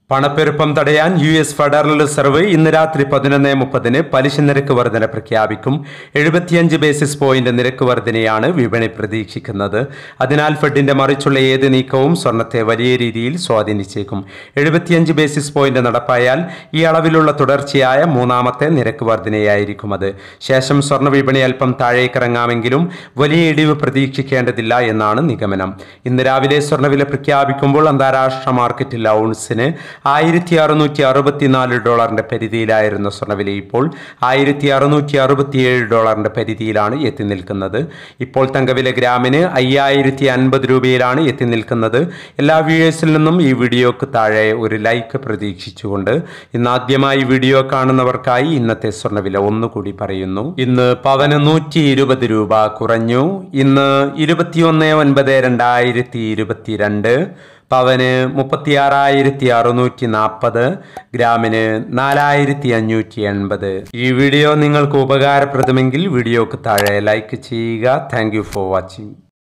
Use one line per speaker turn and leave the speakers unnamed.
പണപ്പെരുപ്പം തടയാൻ U S federal reserve ഇന്ന് രാത്രി പതിനൊന്ന് മുപ്പതിന് പലിശ നിരക്ക് വർധന പ്രഖ്യാപിക്കും എഴുപത്തിയഞ്ച് ബേസിസ് പോയിന്റ് നിരക്ക് വർധനയാണ് വിപണി പ്രതീക്ഷിക്കുന്നത് അതിനാൽ ഫെഡിന്റെ മറിച്ചുള്ള ഏത് നീക്കവും സ്വർണത്തെ വലിയ രീതിയിൽ സ്വാധീനിച്ചേക്കും എഴുപത്തിയഞ്ച് ബേസിസ് പോയിന്റ് നടപ്പായാൽ ഈ അളവിലുള്ള തുടർച്ചയായ മൂന്നാമത്തെ നിരക്ക് വർധനയായിരിക്കും അത് ശേഷം സ്വർണ്ണ വിപണി അല്പം താഴേക്കിറങ്ങാമെങ്കിലും വലിയ ഇടിവ് പ്രതീക്ഷിക്കേണ്ടതില്ല എന്നാണ് നിഗമനം ഇന്ന് രാവിലെ സ്വർണ്ണവില പ്രഖ്യാപിക്കുമ്പോൾ അന്താരാഷ്ട്ര മാർക്കറ്റിൽ ഔൺസിന് ആയിരത്തി അറുന്നൂറ്റി അറുപത്തിനാല് ഡോളറിന്റെ പരിധിയിലായിരുന്ന സ്വർണ്ണവില ഇപ്പോൾ ആയിരത്തി അറുന്നൂറ്റി അറുപത്തിയേഴ് ഡോളറിന്റെ പരിധിയിലാണ് എത്തി നിൽക്കുന്നത് ഇപ്പോൾ തങ്കവില ഗ്രാമിന് അയ്യായിരത്തി അൻപത് രൂപയിലാണ് എത്തി നിൽക്കുന്നത് എല്ലാ വ്യൂവേഴ്സിൽ നിന്നും ഈ വീഡിയോക്ക് താഴെ ഒരു ലൈക്ക് പ്രതീക്ഷിച്ചുകൊണ്ട് ഇന്ന് ആദ്യമായി വീഡിയോ കാണുന്നവർക്കായി ഇന്നത്തെ സ്വർണ്ണവില ഒന്നുകൂടി പറയുന്നു ഇന്ന് പവന് നൂറ്റി ഇരുപത് രൂപ കുറഞ്ഞു ഇന്ന് ഇരുപത്തിയൊന്ന് ഒൻപത് രണ്ടായിരത്തി ഇരുപത്തിരണ്ട് പവന് മുപ്പത്തിയാറായിരത്തി അറുന്നൂറ്റി നാൽപ്പത് ഗ്രാമിന് നാലായിരത്തി അഞ്ഞൂറ്റി എൺപത് ഈ വീഡിയോ നിങ്ങൾക്ക് ഉപകാരപ്രദമെങ്കിൽ വീഡിയോക്ക് താഴെ ലൈക്ക് ചെയ്യുക താങ്ക് ഫോർ വാച്ചിങ്